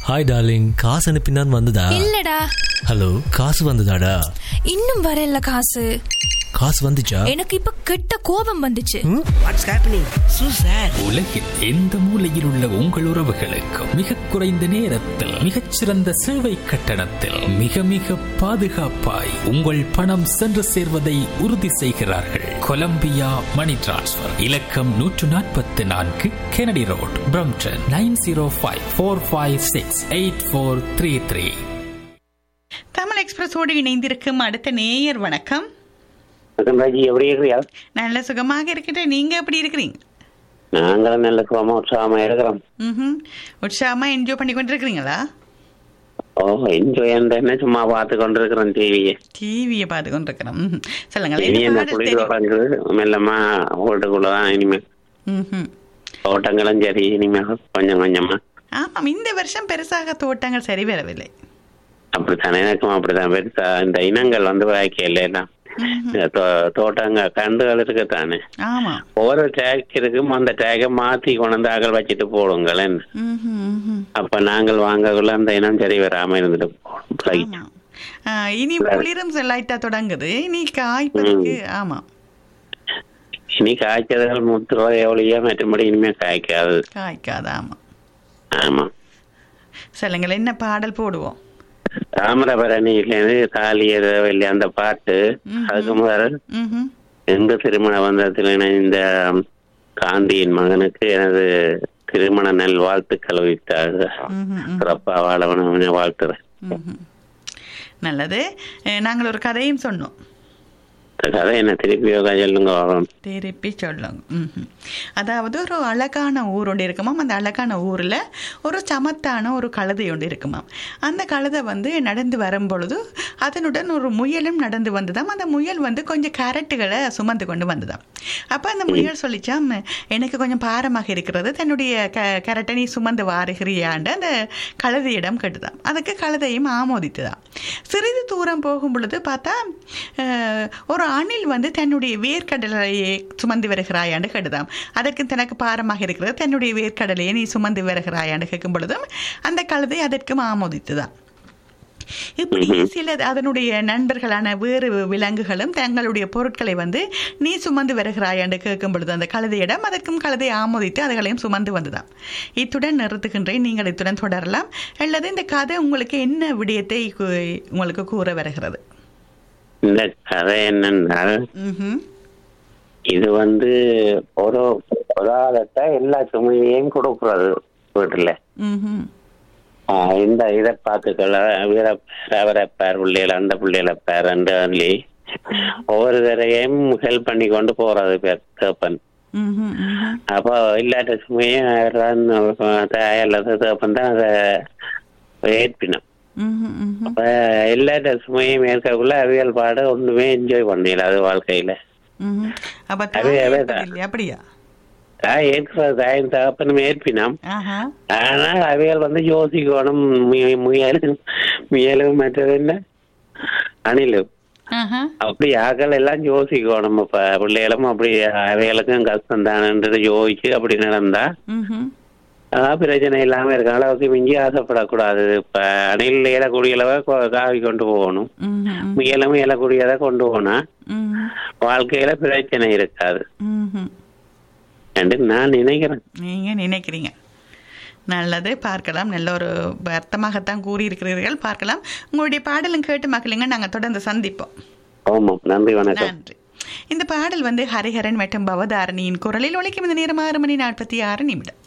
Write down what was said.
Hi darling காசு அனுப்பினான் வந்ததா இல்லடா ஹலோ காசு வந்ததாடா இன்னும் வரல காசு காசு வந்துச்சா எனக்கு இப்ப கெட்ட கோபம் வந்துச்சு வாட்ஸ் ஹேப்பனிங் சூ சார் உலகில் எந்த மூலையில் உள்ள உங்கள் உறவுகளுக்கு மிக குறைந்த நேரத்தில் மிகச்சிறந்த சேவை கட்டணத்தில் மிக மிக பாதுகாப்பாய் உங்கள் பணம் சென்று சேர்வதை உறுதி செய்கிறார்கள் கொலம்பியா மணி டிரான்ஸ்ஃபர் இலக்கம் நூற்று நாற்பத்தி நான்கு Kennedy road Brampton nine zero five four five six eight four three three Tamil எக்ஸ்பிரஸோடு இணைந்திருக்கும் அடுத்த நேயர் வணக்கம் வணக்கம் ராஜி எப்படி இருக்கிறியா நல்ல சுகமாக இருக்கிறேன் நீங்க எப்படி இருக்கிறீங்க நாங்களும் நல்ல சுகமா உற்சாகமா இருக்கிறோம் ம்ஹும். உற்சாகமா என்ஜாய் பண்ணி கொண்டு இருக்கிறீங்களா ஓ என்ஜாய் என்ன சும்மா பார்த்து கொண்டு இருக்கிறோம் டிவியை டிவியை பார்த்து கொண்டு இருக்கிறோம் ம்ஹும். சொல்லுங்கள் இனி என்ன என்ன பாடல் குளிர் தெரியும் தொடங்குது மெல்லமா வீட்டுக்குள்ளதான் இனிமேல் ம்ஹும். தோட்டங்களும் சரி இனிமேல் கொஞ்சம் கொஞ்சமா ஆமாம் இந்த வருஷம் பெருசாக தோட்டங்கள் சரி வரவில்லை அப்படித்தானே எனக்கும் அப்படித்தான் பெருசா இந்த இனங்கள் வந்து வாய்க்கல எல்லாம் இந்த தோ- தோட்டங்க கண்டுகள் இருக்குத்தானே ஆமா ஒவ்வொரு டேக் இருக்கும் அந்த டேக்கை மாத்தி கொண்டு அகல் வச்சுட்டு போடுங்களேன் ம்ஹும், ம்ஹும். அப்ப நாங்கள் வாங்கக்குள்ள அந்த இனம் சரி வராம இருந்துட்டு போடும் பிளைட் ஆமா. ஆ, இனி குளிரும் லைட்டா தொடங்குது இனி காய்ப்பதற்கு ஆமா இனி காய்ச்சதுகள் முத்துறோம் எவ்வளோ மற்றபடி இனிமே காய்க்காது காய்க்காது ஆமா ஆமா சொல்லுங்கள் என்ன பாடல் போடுவோம் தாமிரபரணியிலேருந்து தாலியர் வெள்ளி அந்த பாட்டு அதுக்கு முதல் ம்ஹும். எந்த திருமண பந்தத்தில் இணைந்த காந்தியின் மகனுக்கு எனது திருமண நல் வாழ்த்துக்கள் வைத்தார் ம்ஹும். சிறப்பா வாழவன வாழ்த்துறேன் ம்ஹும். நல்லது அஹ், நாங்கள் ஒரு கதையும் சொன்னோம் இந்த கதை என்ன திருப்பி சொல்லுங்க வரோம் திருப்பி சொல்லுங்க ம்ஹும். அதாவது ஒரு அழகான ஊர் ஒன்று இருக்குமாம் அந்த அழகான ஊரில் ஒரு சமத்தான ஒரு கழுதை ஒன்று இருக்குமாம் அந்த கழுதை வந்து நடந்து வரும் பொழுது அதனுடன் ஒரு முயலும் நடந்து வந்ததாம் அந்த முயல் வந்து கொஞ்சம் கேரட்டுகளை சுமந்து கொண்டு வந்ததாம் அப்போ அந்த முயல் சொல்லிச்சாம் எனக்கு கொஞ்சம் பாரமாக இருக்கிறது தன்னுடைய க கரட்டை நீ சுமந்து வாருகிறியாண்டு அந்த கழுதையிடம் கேட்டுதான் அதுக்கு கழுதையும் ஆமோதித்துதான் சிறிது தூரம் போகும் பொழுது பார்த்தா அஹ், ஒரு அணில் வந்து தன்னுடைய வேர்க்கடலையை சுமந்து வருகிறாயான்னு கேட்டுதாம் அதற்கு தனக்கு பாரமாக இருக்கிறது தன்னுடைய வேர்க்கடலையை நீ சுமந்து வருகிறாயான்னு கேட்கும் பொழுதும் அந்த கழுதை அதற்கும் ஆமோதித்துதான் இப்படி சில அதனுடைய நண்பர்களான வேறு விலங்குகளும் தங்களுடைய பொருட்களை வந்து நீ சுமந்து வருகிறாய் என்று கேட்கும் பொழுது அந்த கழுதையிடம் அதற்கும் கழுதை ஆமோதித்து அதுகளையும் சுமந்து வந்ததாம் இத்துடன் நிறுத்துகின்றேன் நீங்கள் இத்துடன் தொடரலாம் அல்லது இந்த கதை உங்களுக்கு என்ன விடயத்தை கு- உங்களுக்கு கூற வருகிறது இந்த கதை என்னன்னா ம்ஹும். இது வந்து ஒரு ஒரு ஆளத்தை எல்லா சுமையையும் கொடுக்குறது வீட்டுல ம்ஹும். ஆஹ் இந்த இதை பார்த்துக்கல வீரப்பேர் அவரப்பேர் பிள்ளைகள் அந்த பிள்ளைகள பேர் சொல்லி ஒவ்வொரு தரையும் ஹெல்ப் பண்ணி கொண்டு போறது பேர் தேப்பன் ம்ஹும். ம்ஹும். அப்போ இல்லாட்ட சுமையும் அல்லது தேப்பன் தான் அதை ஏற்பினோம் ம்ஹும். ம்ஹும். அப்ப இல்லாட்ட சுமையும் ஏற்கக்குள்ள அவியல் பாடு ஒண்ணுமே என்ஜாய் பண்ணல அது வாழ்க்கையில ம்ஹும். அப்ப அது தாய் அவே ஏற்பது தான். இல்லையா? அப்படியா தாய் ஏற்கிறது தாயின் தகப்பனும் ஏற்பினோம் ஆஹா ஆனால் அவைகள் வந்து யோசிக்கணும் முய- முயலும் முயலும் மற்றது என்ன அணிலும் ஆஹா அப்படி ஆக்கள் எல்லாம் யோசிக்கணும் இப்ப பிள்ளைகளும் அப்படி அவைகளுக்கும் கஷ்டம் தானன்றது யோசிச்சு அப்படி நடந்தா ம்ஹும். அதான் பிரச்சனை இல்லாம இருக்க அளவுக்கு மிஞ்சி ஆசைப்படக்கூடாது இப்ப அணில் ஏலக்கூடியளவை காவி கொண்டு போகணும் ம்ஹும். முயலும் ஏலக்கூடியதை கொண்டு போனா ம்ஹும். வாழ்க்கையில பிரச்சனை இருக்காது ம்ஹும். என்று நான் நினைக்கிறேன் நீங்க நினைக்கிறீங்க நல்லது பார்க்கலாம் நல்ல ஒரு அர்த்தமாகத்தான் கூறியிருக்கிறீர்கள் பார்க்கலாம் உங்களுடைய பாடலும் கேட்டு மக்களுங்க நாங்கள் தொடர்ந்து சந்திப்போம் ஆமாம் நன்றி வணக்கம் நன்றி இந்த பாடல் வந்து ஹரிஹரன் மற்றும் பவதாரணியின் குரலில் ஒலிக்கும் இந்த நேரம் ஆறு மணி நாற்பத்தி ஆறு நிமிடம்